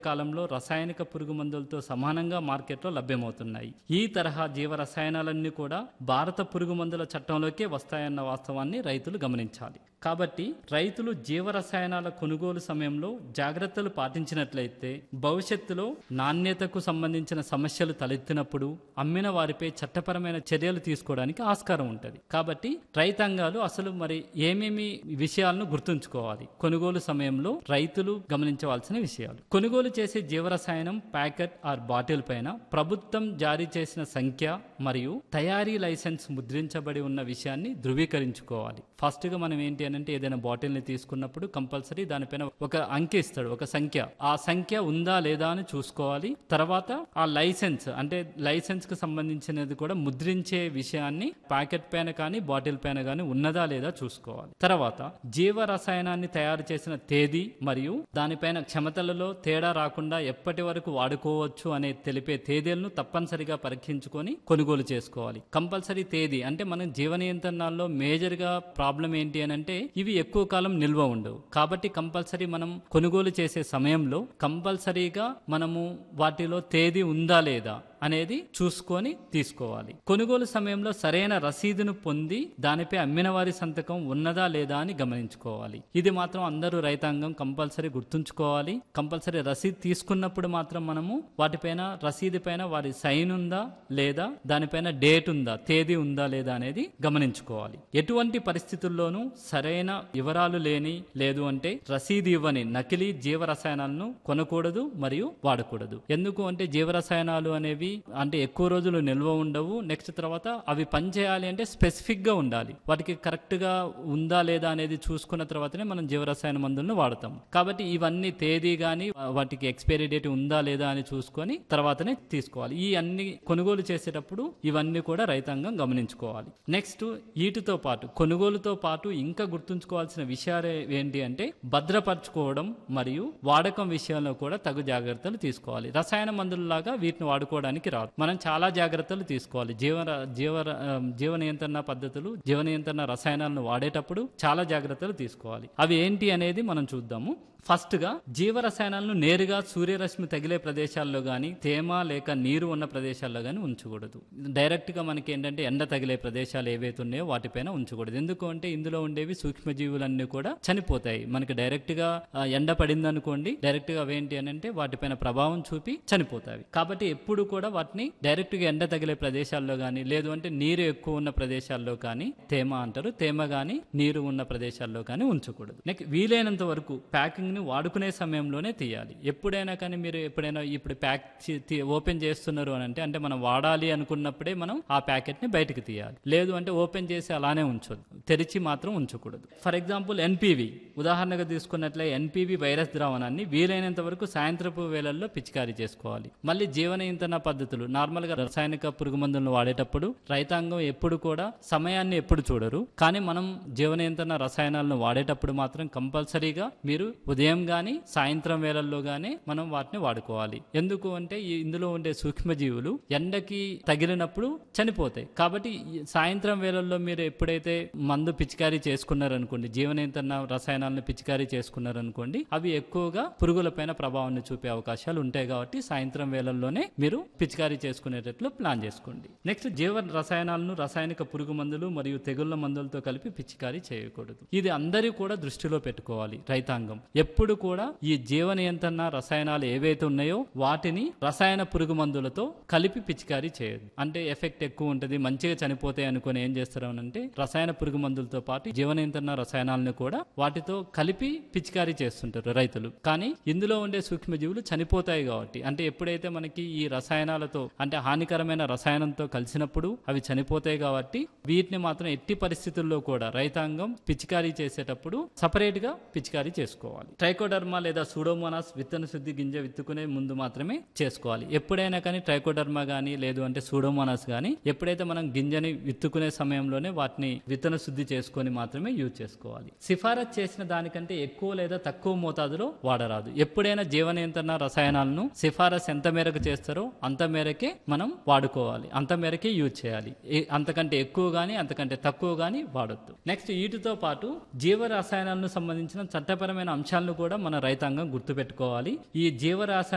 కాలంలో రసాయనిక పురుగు మందులతో సమానంగా మార్కెట్లో లభ్యమవుతున్నాయి ఈ తరహా జీవ రసాయనాలన్నీ కూడా భారత పురుగు మందుల చట్టంలోకే వస్తాయన్న వాస్తవాన్ని రైతులు గమనించాలి కాబట్టి రైతులు జీవ రసాయనాల కొనుగోలు సమయంలో జాగ్రత్తలు పాటించినట్లయితే భవిష్యత్తులో నాణ్యతకు సంబంధించిన సమస్యలు తలెత్తినప్పుడు అమ్మిన వారిపై చట్టపరమైన చర్యలు తీసుకోవడానికి ఆస్కారం ఉంటుంది కాబట్టి రైతాంగాలు అసలు మరి ఏమేమి విషయాలను గుర్తుంచుకోవాలి కొనుగోలు సమయంలో రైతులు గమనించవలసిన విషయాలు కొనుగోలు చేసే జీవరసాయనం ప్యాకెట్ ఆర్ బాటిల్ పైన ప్రభుత్వం జారీ చేసిన సంఖ్య మరియు తయారీ లైసెన్స్ ముద్రించబడి ఉన్న విషయాన్ని ధృవీకరించుకోవాలి ఫస్ట్ గా మనం ఏంటి అని అంటే ఏదైనా బాటిల్ ని తీసుకున్నప్పుడు కంపల్సరీ దానిపైన ఒక అంకె ఇస్తాడు ఒక సంఖ్య ఆ సంఖ్య ఉందా లేదా అని చూసుకోవాలి తర్వాత ఆ లైసెన్స్ అంటే లైసెన్స్ కు సంబంధించినది కూడా ముద్రించే విషయాన్ని ప్యాకెట్ పైన కానీ బాటిల్ పైన కానీ ఉన్నదా లేదా చూసుకోవాలి తర్వాత జీవ రసాయనాన్ని తయారు చేసిన తేదీ మరియు దానిపైన క్షమతలలో తేడా రాకుండా ఎప్పటి వరకు వాడుకోవచ్చు అనే తెలిపే తేదీలను తప్పనిసరిగా పరీక్షించుకొని కొనుగోలు చేసుకోవాలి కంపల్సరీ తేదీ అంటే మనం జీవ నియంత్రణల్లో మేజర్ గా ప్రాబ్లం ఏంటి అని అంటే ఇవి ఎక్కువ కాలం నిల్వ ఉండవు కాబట్టి కంపల్సరీ మనం కొనుగోలు చేసే సమయంలో కంపల్సరీగా మనము వాటిలో తేదీ ఉందా లేదా అనేది చూసుకొని తీసుకోవాలి కొనుగోలు సమయంలో సరైన రసీదును పొంది దానిపై అమ్మిన వారి సంతకం ఉన్నదా లేదా అని గమనించుకోవాలి ఇది మాత్రం అందరూ రైతాంగం కంపల్సరీ గుర్తుంచుకోవాలి కంపల్సరీ రసీదు తీసుకున్నప్పుడు మాత్రం మనము వాటిపైన రసీదు పైన వారి సైన్ ఉందా లేదా దానిపైన డేట్ ఉందా తేదీ ఉందా లేదా అనేది గమనించుకోవాలి ఎటువంటి పరిస్థితుల్లోనూ సరైన వివరాలు లేని లేదు అంటే రసీదు ఇవ్వని నకిలీ జీవ రసాయనాలను కొనకూడదు మరియు వాడకూడదు ఎందుకు అంటే జీవ రసాయనాలు అనేవి అంటే ఎక్కువ రోజులు నిల్వ ఉండవు నెక్స్ట్ తర్వాత అవి పనిచేయాలి అంటే స్పెసిఫిక్ గా ఉండాలి వాటికి కరెక్ట్ గా ఉందా లేదా అనేది చూసుకున్న తర్వాతనే మనం జీవరసాయన మందులను వాడతాం కాబట్టి ఇవన్నీ తేదీ గాని వాటికి ఎక్స్పైరీ డేట్ ఉందా లేదా అని చూసుకొని తర్వాతనే తీసుకోవాలి ఈ అన్ని కొనుగోలు చేసేటప్పుడు ఇవన్నీ కూడా రైతాంగం గమనించుకోవాలి నెక్స్ట్ వీటితో పాటు కొనుగోలుతో పాటు ఇంకా గుర్తుంచుకోవాల్సిన విషయాలు ఏంటి అంటే భద్రపరచుకోవడం మరియు వాడకం విషయంలో కూడా తగు జాగ్రత్తలు తీసుకోవాలి రసాయన మందులలాగా వీటిని వాడుకోవడానికి రాదు మనం చాలా జాగ్రత్తలు తీసుకోవాలి జీవ జీవ జీవ నియంత్రణ పద్ధతులు జీవ నియంత్రణ రసాయనాలను వాడేటప్పుడు చాలా జాగ్రత్తలు తీసుకోవాలి అవి ఏంటి అనేది మనం చూద్దాము ఫస్ట్ గా జీవ రసాయనాలను నేరుగా సూర్యరశ్మి తగిలే ప్రదేశాల్లో గాని తేమ లేక నీరు ఉన్న ప్రదేశాల్లో గాని ఉంచకూడదు డైరెక్ట్ గా మనకి ఏంటంటే ఎండ తగిలే ప్రదేశాలు ఏవైతే ఉన్నాయో వాటిపైన ఉంచకూడదు ఎందుకు అంటే ఇందులో ఉండేవి సూక్ష్మజీవులన్నీ కూడా చనిపోతాయి మనకి డైరెక్ట్ గా ఆ, ఎండ పడింది అనుకోండి డైరెక్ట్ గా అవేంటి అని అంటే వాటిపైన ప్రభావం చూపి చనిపోతాయి కాబట్టి ఎప్పుడు కూడా వాటిని డైరెక్ట్ గా ఎండ తగిలే ప్రదేశాల్లో గాని లేదు అంటే నీరు ఎక్కువ ఉన్న ప్రదేశాల్లో కానీ తేమ అంటారు తేమ గాని నీరు ఉన్న ప్రదేశాల్లో కానీ ఉంచకూడదు నెక్స్ట్ వీలైనంత వరకు ప్యాకింగ్ ని వాడుకునే సమయంలోనే తీయాలి ఎప్పుడైనా కానీ మీరు ఎప్పుడైనా ఇప్పుడు ప్యాక్ ఓపెన్ చేస్తున్నారు అని అంటే అంటే మనం వాడాలి అనుకున్నప్పుడే మనం ఆ ప్యాకెట్ ని బయటకు తీయాలి లేదు అంటే ఓపెన్ చేసి అలానే ఉంచొద్దు తెరిచి మాత్రం ఉంచకూడదు ఫర్ ఎగ్జాంపుల్ ఎన్పివి ఉదాహరణగా తీసుకున్నట్లే ఎన్పివి వైరస్ ద్రావణాన్ని వీలైనంత వరకు సాయంత్రపు వేళల్లో పిచికారీ చేసుకోవాలి మళ్ళీ జీవ నియంత్రణ పద్ధతులు నార్మల్ గా రసాయనిక పురుగు మందులను వాడేటప్పుడు రైతాంగం ఎప్పుడు కూడా సమయాన్ని ఎప్పుడు చూడరు కానీ మనం జీవ నియంత్రణ రసాయనాలను వాడేటప్పుడు మాత్రం కంపల్సరీగా మీరు ఉదయం గాని సాయంత్రం వేళల్లో గానీ మనం వాటిని వాడుకోవాలి ఎందుకు అంటే ఈ ఇందులో ఉండే సూక్ష్మజీవులు ఎండకి తగిలినప్పుడు చనిపోతాయి కాబట్టి ఈ సాయంత్రం వేళల్లో మీరు ఎప్పుడైతే మందు పిచికారీ చేసుకున్నారనుకోండి జీవ నియంత్రణ రసాయనాలను పిచికారీ చేసుకున్నారనుకోండి అవి ఎక్కువగా పురుగులపైన ప్రభావాన్ని చూపే అవకాశాలు ఉంటాయి కాబట్టి సాయంత్రం వేళల్లోనే మీరు పిచికారీ చేసుకునేటట్లు ప్లాన్ చేసుకోండి నెక్స్ట్ జీవ రసాయనాలను రసాయనిక పురుగు మందులు మరియు తెగుళ్ల మందులతో కలిపి పిచికారీ చేయకూడదు ఇది అందరూ కూడా దృష్టిలో పెట్టుకోవాలి రైతాంగం ఎప్పుడు కూడా ఈ జీవ నియంత్రణ రసాయనాలు ఏవైతే ఉన్నాయో వాటిని రసాయన పురుగు మందులతో కలిపి పిచికారీ చేయదు అంటే ఎఫెక్ట్ ఎక్కువ ఉంటుంది మంచిగా చనిపోతాయి అనుకుని ఏం చేస్తారు అని అంటే రసాయన పురుగు మందులతో పాటు జీవ నియంత్రణ రసాయనాలను కూడా వాటితో కలిపి పిచికారీ చేస్తుంటారు రైతులు కానీ ఇందులో ఉండే సూక్ష్మజీవులు చనిపోతాయి కాబట్టి అంటే ఎప్పుడైతే మనకి ఈ రసాయనాలతో అంటే హానికరమైన రసాయనంతో కలిసినప్పుడు అవి చనిపోతాయి కాబట్టి వీటిని మాత్రం ఎట్టి పరిస్థితుల్లో కూడా రైతాంగం పిచికారీ చేసేటప్పుడు సపరేట్ గా పిచికారీ చేసుకోవాలి ట్రైకోడర్మా లేదా సూడోమోనాస్ విత్తన శుద్ధి గింజ విత్తుకునే ముందు మాత్రమే చేసుకోవాలి ఎప్పుడైనా కానీ ట్రైకోడర్మా గానీ లేదు అంటే సూడోమోనాస్ గానీ ఎప్పుడైతే మనం గింజని విత్తుకునే సమయంలోనే వాటిని విత్తన శుద్ధి చేసుకొని మాత్రమే యూజ్ చేసుకోవాలి సిఫారసు చేసిన దానికంటే ఎక్కువ లేదా తక్కువ మోతాదులో వాడరాదు ఎప్పుడైనా జీవ నియంత్రణ రసాయనాలను సిఫారసు ఎంత మేరకు చేస్తారో అంత మేరకే మనం వాడుకోవాలి అంత మేరకే యూజ్ చేయాలి ఏ- అంతకంటే ఎక్కువ గానీ అంతకంటే తక్కువ గానీ వాడొద్దు నెక్స్ట్ వీటితో పాటు జీవ రసాయనాలను సంబంధించిన చట్టపరమైన అంశాలను కూడా మన రైతాంగం గుర్తుపెట్టుకోవాలి ఈ జీవ రసాయన